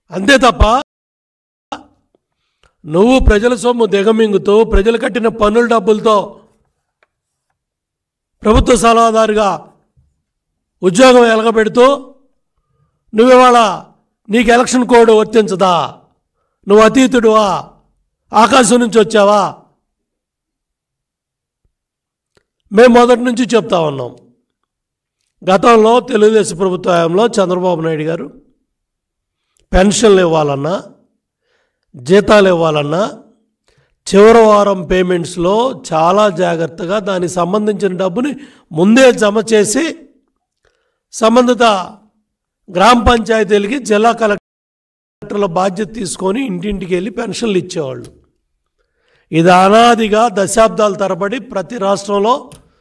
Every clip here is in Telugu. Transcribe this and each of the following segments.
అంతే తప్ప నువ్వు ప్రజల సొమ్ము దిగమింగుతూ ప్రజలు కట్టిన పన్నుల డబ్బులతో ప్రభుత్వ సలహాదారుగా ఉద్యోగం ఎలగబెడుతూ నువ్వు ఇవాళ నీకు ఎలక్షన్ కోడ్ వర్తించదా నువ్వు అతీతుడువా ఆకాశం నుంచి వచ్చావా మేము మొదటి నుంచి చెప్తా ఉన్నాం గతంలో తెలుగుదేశం ప్రభుత్వ హయాంలో చంద్రబాబు నాయుడు గారు పెన్షన్లు ఇవ్వాలన్నా జీతాలు ఇవ్వాలన్నా చివరి వారం పేమెంట్స్లో చాలా జాగ్రత్తగా దానికి సంబంధించిన డబ్బుని ముందే జమ చేసి సంబంధిత గ్రామ పంచాయతీలకి జిల్లా కలెక్టర్ల బాధ్యత తీసుకొని ఇంటింటికి వెళ్ళి పెన్షన్లు ఇచ్చేవాళ్ళు ఇది అనాదిగా దశాబ్దాల తరబడి ప్రతి రాష్ట్రంలో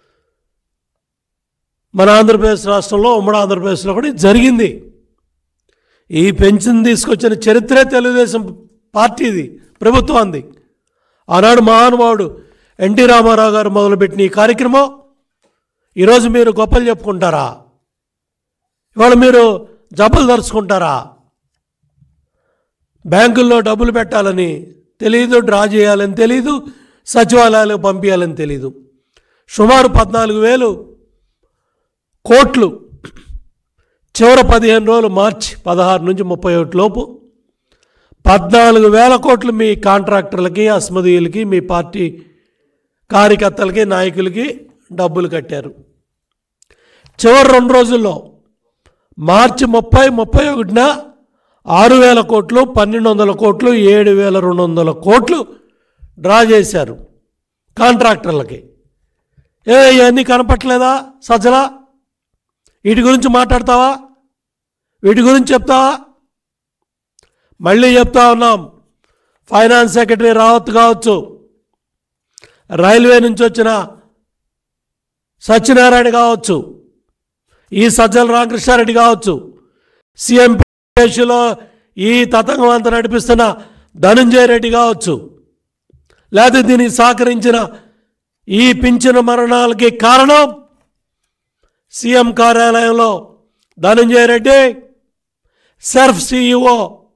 మన ఆంధ్రప్రదేశ్ రాష్ట్రంలో ఉమ్మడి ఆంధ్రప్రదేశ్లో కూడా ఇది జరిగింది ఈ పెన్షన్ తీసుకొచ్చిన చరిత్రే తెలుగుదేశం పార్టీది ప్రభుత్వాన్ని ఆనాడు మహానుభావుడు ఎన్టీ రామారావు గారు మొదలుపెట్టిన ఈ కార్యక్రమం ఈరోజు మీరు గొప్పలు చెప్పుకుంటారా ఇవాళ మీరు జబ్బలు దరుచుకుంటారా బ్యాంకుల్లో డబ్బులు పెట్టాలని తెలియదు డ్రా చేయాలని తెలియదు సచివాలయాలకు పంపించాలని తెలియదు సుమారు పద్నాలుగు వేలు కోట్లు చివరి పదిహేను రోజులు మార్చి పదహారు నుంచి ముప్పై ఒకటి లోపు పద్నాలుగు వేల కోట్లు మీ కాంట్రాక్టర్లకి అస్మదీయులకి మీ పార్టీ కార్యకర్తలకి నాయకులకి డబ్బులు కట్టారు చివరి రెండు రోజుల్లో మార్చి ముప్పై ముప్పై ఒకటిన ఆరు వేల కోట్లు పన్నెండు వందల కోట్లు ఏడు వేల రెండు వందల కోట్లు డ్రా చేశారు కాంట్రాక్టర్లకి ఏ ఇవన్నీ కనపట్లేదా సజ్జలా వీటి గురించి మాట్లాడతావా వీటి గురించి చెప్తావా మళ్ళీ చెప్తా ఉన్నాం ఫైనాన్స్ సెక్రటరీ రావత్ కావచ్చు రైల్వే నుంచి వచ్చిన సత్యనారాయణ కావచ్చు ఈ సజ్జల రామకృష్ణారెడ్డి కావచ్చు సీఎం పేషిలో ఈ తతంగం అంతా నడిపిస్తున్న ధనంజయ రెడ్డి కావచ్చు లేదా దీనికి సహకరించిన ఈ పింఛన మరణాలకి కారణం సీఎం కార్యాలయంలో Dhananjaya Reddy SERP CEO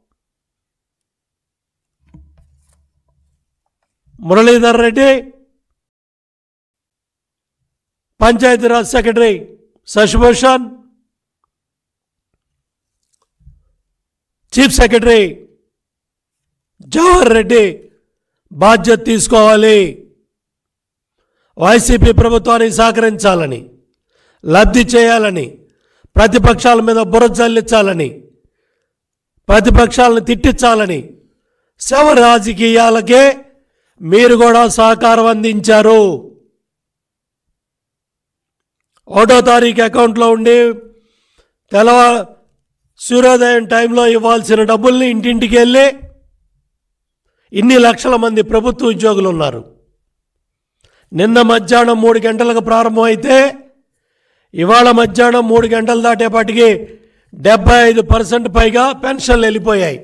Muralidhar Reddy Panchayati Raj secretary Shashibhushan chief secretary Jawahar Reddy బాధ్యత తీసుకోవాలి వైసీపీ ప్రభుత్వానికి సహకరించాలని లబ్ధి చేయాలని ప్రతిపక్షాల మీద బుర్ర జల్లించాలని ప్రతిపక్షాలను తిట్టించాలని శవ రాజకీయాలకే మీరు కూడా సహకారం అందించారు ఒకటో తారీఖు అకౌంట్లో ఉండి తెల్లవా సూర్యోదయం టైంలో ఇవ్వాల్సిన డబ్బుల్ని ఇంటింటికి వెళ్ళి ఇన్ని లక్షల మంది ప్రభుత్వ ఉద్యోగులు ఉన్నారు నిన్న మధ్యాహ్నం మూడు గంటలకు ప్రారంభమైతే ఇవాళ మధ్యాహ్నం మూడు గంటలు దాటేపాటికి డెబ్బై ఐదు పర్సెంట్ పైగా పెన్షన్లు వెళ్ళిపోయాయి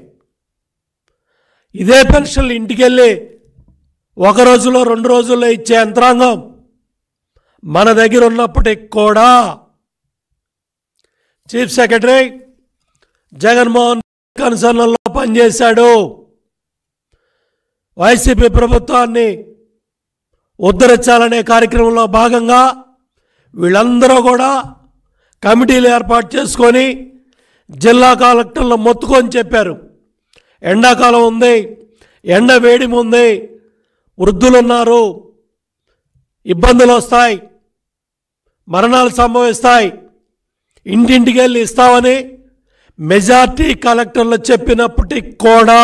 ఇదే పెన్షన్లు ఇంటికి వెళ్ళి ఒక రోజులో రెండు రోజుల్లో ఇచ్చే యంత్రాంగం మన దగ్గర ఉన్నప్పటికి కూడా చీఫ్ సెక్రటరీ జగన్మోహన్ కన్సర్న్లో పనిచేశాడు వైసీపీ ప్రభుత్వాన్ని ఉద్ధరించాలనే కార్యక్రమంలో భాగంగా వీళ్ళందరూ కూడా కమిటీలు ఏర్పాటు చేసుకొని జిల్లా కలెక్టర్లు మొత్తుకొని చెప్పారు ఎండాకాలం ఉంది ఎండ వేడిమి ఉంది వృద్ధులు ఉన్నారు ఇబ్బందులు వస్తాయి మరణాలు సంభవిస్తాయి ఇంటింటికి వెళ్ళి ఇస్తామని మెజార్టీ కలెక్టర్లు చెప్పినప్పటికి కూడా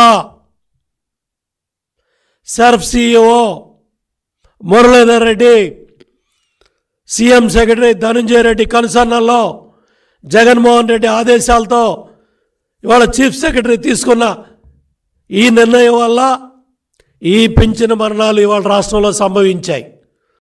SERP CEO Muralidhar Reddy CM secretary Dhananjaya Reddy కన్సర్నల్లో జగన్మోహన్ రెడ్డి ఆదేశాలతో ఇవాళ చీఫ్ సెక్రటరీ తీసుకున్న ఈ నిర్ణయం వల్ల ఈ పెంచిన మరణాలు ఇవాళ రాష్ట్రంలో సంభవించాయి